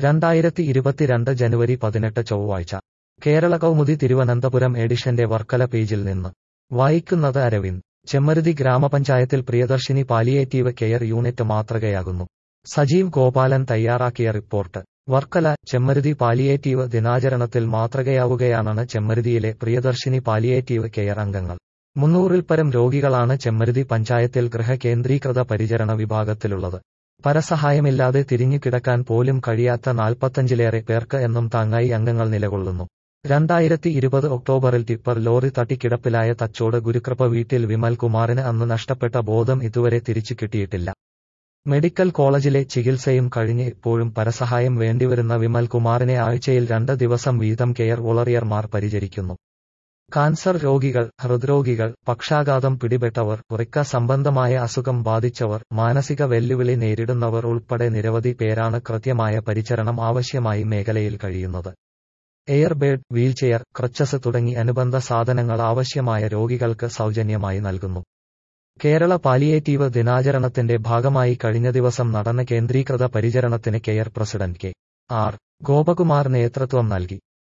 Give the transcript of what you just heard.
രണ്ടായിരത്തി ഇരുപത്തിരണ്ട് ജനുവരി പതിനെട്ട് ചൊവ്വാഴ്ച കേരള കൗമുദി തിരുവനന്തപുരം എഡിഷന്റെ വർക്കല പേജിൽ നിന്ന് വായിക്കുന്നത് അരവിന്ദ് ചെമ്മരുതി ഗ്രാമപഞ്ചായത്തിൽ പ്രിയദർശിനി പാലിയേറ്റീവ് കെയർ യൂണിറ്റ് മാതൃകയാകുന്നു സജീവ് ഗോപാലൻ തയ്യാറാക്കിയ റിപ്പോർട്ട് വർക്കല ചെമ്മരുതി പാലിയേറ്റീവ് ദിനാചരണത്തിൽ മാതൃകയാവുകയാണെന്ന് ചെമ്മരുതിയിലെ പ്രിയദർശിനി പാലിയേറ്റീവ് കെയർ അംഗങ്ങൾ മുന്നൂറിൽ പരം രോഗികളാണ് ചെമ്മരുതി പഞ്ചായത്തിൽ ഗൃഹകേന്ദ്രീകൃത പരിചരണ വിഭാഗത്തിലുള്ളത് പരസഹായമില്ലാതെ തിരിഞ്ഞു കിടക്കാൻ പോലും കഴിയാത്ത നാൽപ്പത്തഞ്ചിലേറെ പേർക്ക് എന്നും താങ്ങായി അംഗങ്ങൾ നിലകൊള്ളുന്നു രണ്ടായിരത്തി ഇരുപത് ഒക്ടോബറിൽ ടിപ്പർ ലോറി തട്ടിക്കിടപ്പിലായ തച്ചോട് ഗുരുകൃപ വീട്ടിൽ വിമൽ കുമാറിന് അന്ന് നഷ്ടപ്പെട്ട ബോധം ഇതുവരെ തിരിച്ചു കിട്ടിയിട്ടില്ല മെഡിക്കൽ കോളേജിലെ ചികിത്സയും കഴിഞ്ഞ് ഇപ്പോഴും പരസഹായം വേണ്ടിവരുന്ന വിമൽ കുമാറിനെ ആഴ്ചയിൽ രണ്ട് ദിവസം വീതം കെയർ വോളറിയർമാർ പരിചരിക്കുന്നു കാൻസർ രോഗികൾ ഹൃദ്രോഗികൾ പക്ഷാഘാതം പിടിപെട്ടവർ വൃക്ക സംബന്ധമായ അസുഖം ബാധിച്ചവർ മാനസിക വെല്ലുവിളി നേരിടുന്നവർ ഉൾപ്പെടെ നിരവധി പേരാണ് കൃത്യമായ പരിചരണം ആവശ്യമായി മേഖലയിൽ കഴിയുന്നത് എയർബേഡ് വീൽചെയർ ക്രച്ചസ് തുടങ്ങി അനുബന്ധ സാധനങ്ങൾ ആവശ്യമായ രോഗികൾക്ക് സൗജന്യമായി നൽകുന്നു കേരള പാലിയേറ്റീവ് ദിനാചരണത്തിന്റെ ഭാഗമായി കഴിഞ്ഞ ദിവസം നടന്ന കേന്ദ്രീകൃത പരിചരണത്തിന് care president K R Gopakumar നേതൃത്വം നൽകി